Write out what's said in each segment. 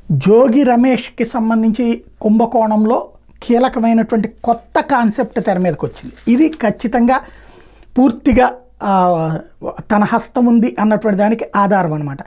జోగి రమేష్కి సంబంధించి కుంభకోణంలో కీలకమైనటువంటి కొత్త కాన్సెప్ట్ తెర మీదకి వచ్చింది ఇది ఖచ్చితంగా పూర్తిగా ఆ, తన హస్తం ఉంది అన్నటువంటి దానికి ఆధారం అనమాట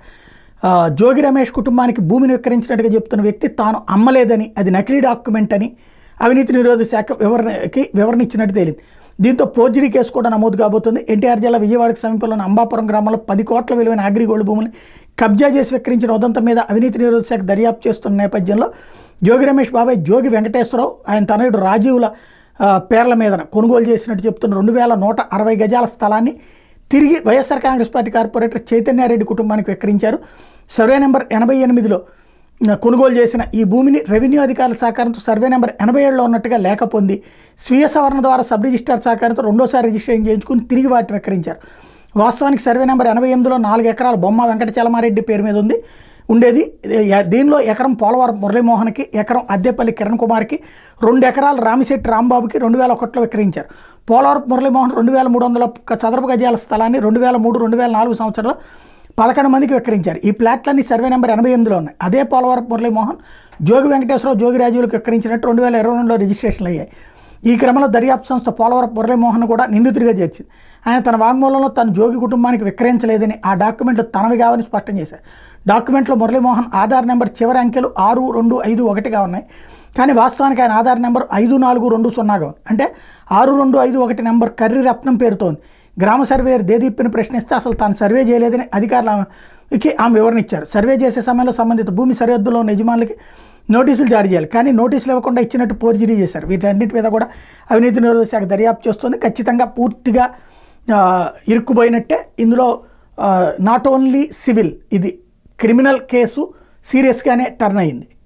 జోగి రమేష్ కుటుంబానికి భూమిని విక్రయించినట్టుగా చెప్తున్న వ్యక్తి తాను అమ్మలేదని అది నకిలీ డాక్యుమెంట్ అని అవినీతి నిరోధక శాఖ వివరణకి వివరణ ఇచ్చినట్టు తేలింది దీంతో పోర్జరీ కేసు కూడా నమోదు కాబోతుంది ఎన్టీఆర్ జిల్లా విజయవాడకు సమీపంలోని అంబాపురం గ్రామంలో పది కోట్ల విలువైన అగ్రిగోల్డ్ భూమిని కబ్జా చేసి విక్రయించిన ఉదంతం మీద అవినీతి నిరోధక శాఖ దర్యాప్తు చేస్తున్న నేపథ్యంలో జోగి రమేష్ బాబాయ్ జోగి వెంకటేశ్వరరావు ఆయన తనయుడు రాజీవుల ఆ, పేర్ల మీద కొనుగోలు చేసినట్టు చెప్తున్న రెండు వేల నూట అరవై గజాల స్థలాన్ని తిరిగి YSR Congress party corporator Chaitanya Reddy కుటుంబానికి విక్రయించారు సర్వే నెంబర్ ఎనభై ఎనిమిదిలో కొనుగోలు చేసిన ఈ భూమిని రెవెన్యూ అధికారుల సహకారంతో సర్వే నెంబర్ ఎనభై ఏడులో ఉన్నట్టుగా లేఖ పొంది స్వీయ సవరణ ద్వారా సబ్ రిజిస్ట్రార్ సహకారంతో రెండోసారి రిజిస్ట్రేషన్ చేయించుకుని తిరిగి వాటిని విక్రయించారు వాస్తవానికి సర్వే నెంబర్ ఎనభై ఎనిమిదిలో నాలుగు ఎకరాల బొమ్మ వెంకట చలమారెడ్డి పేరు మీద ఉంది ఉండేది ఏ- దీనిలో ఎకరం పోలవరం మురళీమోహన్కి ఎకరం అద్దెపల్లి కిరణ్ కుమార్కి రెండు ఎకరాలు రామిశెట్టి రాంబాబుకి రెండు వేల ఒకటిలో విక్రయించారు పోలవరం మురళీమోహన్ రెండు వేల మూడు వందల చదరపు గజాల స్థలాన్ని రెండు వేల మూడు రెండు వేల నాలుగు సంవత్సరంలో పదకొండు మందికి విక్రయించారు ఈ ప్లాట్లన్నీ సర్వే నెంబర్ ఎనభై ఎనిమిదిలో ఉన్నాయి అదే పోలవరం మురళీమోహన్ జోగి వెంకటేశ్వరరావు జోగి రాజువులకు విక్రయించినట్టు రెండు వేల ఇరవై రెండులో రిజిస్ట్రేషన్లు అయ్యాయి ఈ క్రమంలో దర్యాప్తు సంస్థ పోలవరం మురళీమోహన్ కూడా నిందితుడిగా చేర్చింది ఆయన తన వాంగ్మూలంలో తను జోగి కుటుంబానికి విక్రయించలేదని ఆ డాక్యుమెంట్లు తనవి కావని స్పష్టం చేశారు డాక్యుమెంట్లో మురళీమోహన్ ఆధార్ నెంబర్ చివరి అంకెలు ఆరు రెండు ఐదు ఒకటిగా ఉన్నాయి కానీ వాస్తవానికి ఆయన ఆధార్ నెంబర్ ఐదు నాలుగు రెండు సున్నాగా ఉంది అంటే ఆరు రెండు ఐదు ఒకటి నెంబర్ కర్రీ రత్నం పేరుతో ఉంది గ్రామ సర్వేయర్ దేదీప్ని ప్రశ్నిస్తే అసలు తాను సర్వే చేయలేదని అధికారులకి ఆమె వివరణ ఇచ్చారు సర్వే చేసే సమయంలో సంబంధిత భూమి సరిహద్దులో ఉన్న యజమానులకి నోటీసులు జారీ చేయాలి కానీ నోటీసులు ఇవ్వకుండా ఇచ్చినట్టు పోర్జరీ చేశారు వీటన్నిటి మీద కూడా అవినీతి నిరోధక శాఖ దర్యాప్తు చేస్తుంది ఖచ్చితంగా పూర్తిగా ఆ, ఇరుక్కుపోయినట్టే ఇందులో నాట్ ఓన్లీ సివిల్ ఇది క్రిమినల్ కేసు సీరియస్గానే టర్న్ అయింది